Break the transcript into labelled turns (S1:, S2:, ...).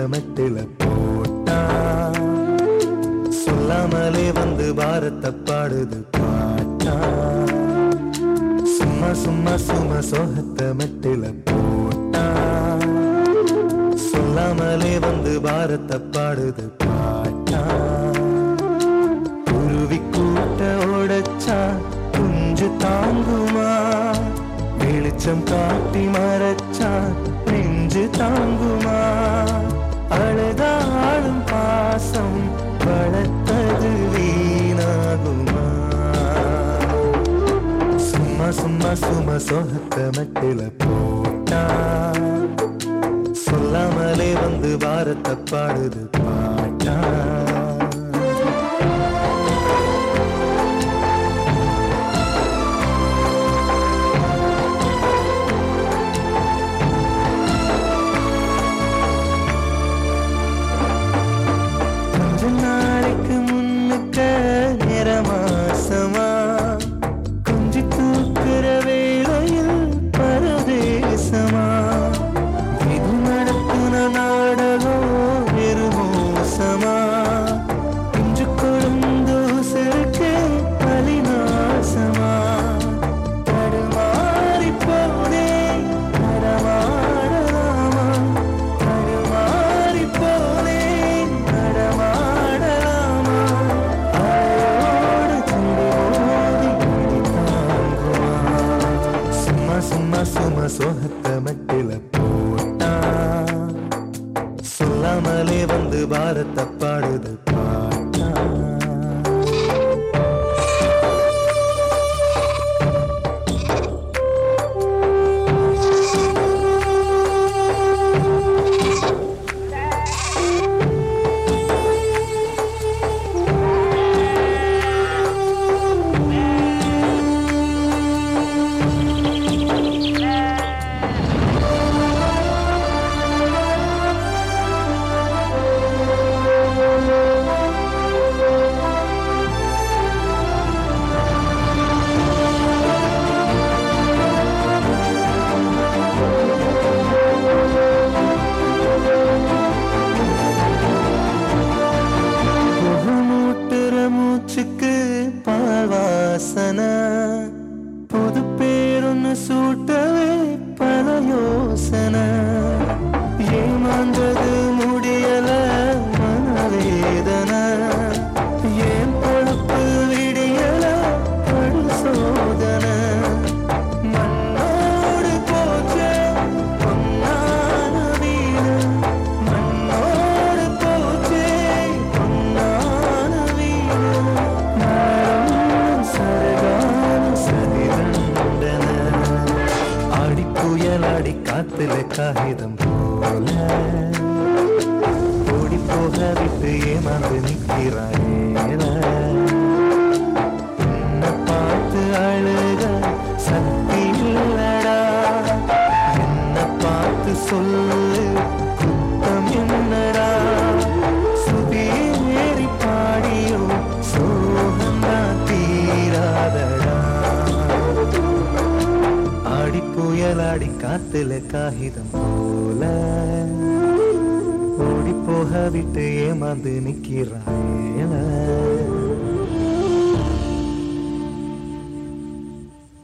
S1: மெட்டில போட்டான் சொல்லாமலே வந்து பாரத்தை பாடுது பாட்டா சும்மா சும்மா சும்மா சோகத்தை மெட்டில போட்டா சொல்லாமலே வந்து பாரத்தை பாடுது பாட்டா குருவி கூட்ட உடைச்சா குஞ்சு தாங்குமா வெளிச்சம் காட்டி மறைச்சா நெஞ்சு தாங்குமா அழுதாடும் பாசம் வளர்த்தது வீணாகுமா சும்மா சும்மா சும்மா சோகத்தை மட்டில போட்டா சொல்லாமலே வந்து பாரத்தை பாடுது பாட்டா கொஞ்ச நாளைக்கு முன்னுக்க நிறமாசமா கொஞ்சி தூக்குற வேளையில் பரதேசமா இது நடத்துன நாடகம் வெறுமோசமா இன்று கொழுந்து செருக்கே பலிநாசமா தடுமாறி போனே நடமாடலாமா தடுமாறி போனே நடமாடலாமா அலையோடு துண்டு மோதி இடி தாங்குமா சும்மா சும்மா சும்மா சோகத்தை மட்டில போட்டா சொல்லாமலே வந்து பாரத்தை பாடுது பாட்டா முகமூட்டுற மூச்சுக்கு பாவாசன புது பேரொன்னு சூட்டவே பல யோசனை ஏமாந்தது முடியல மனவேதனை ஏன் பொழப்பு விடியல படு சோதனை மண்ணோடு போச்சே பொன்னான வீடு மண்ணோடு போச்சே பொன்னான வீடு மரம் சரகான சதிரண்டன ஆடி புயல் ஆடி காத்துல காகிதம் போல ஓடி போக விட்டு ஏமாந்து நிற்கிறாயே என்ன பார்த்து அழுக சக்தி இல்லடா என்ன பார்த்து சொல்லு குத்தம் என்னடா சுதேறி பாடியோ சோகந்தா தீராதடா ஆடி புயல் ஆடி காத்துல காகிதம் போல ஓடி போக விட்டு ஏமாந்து நிக்கிறாய்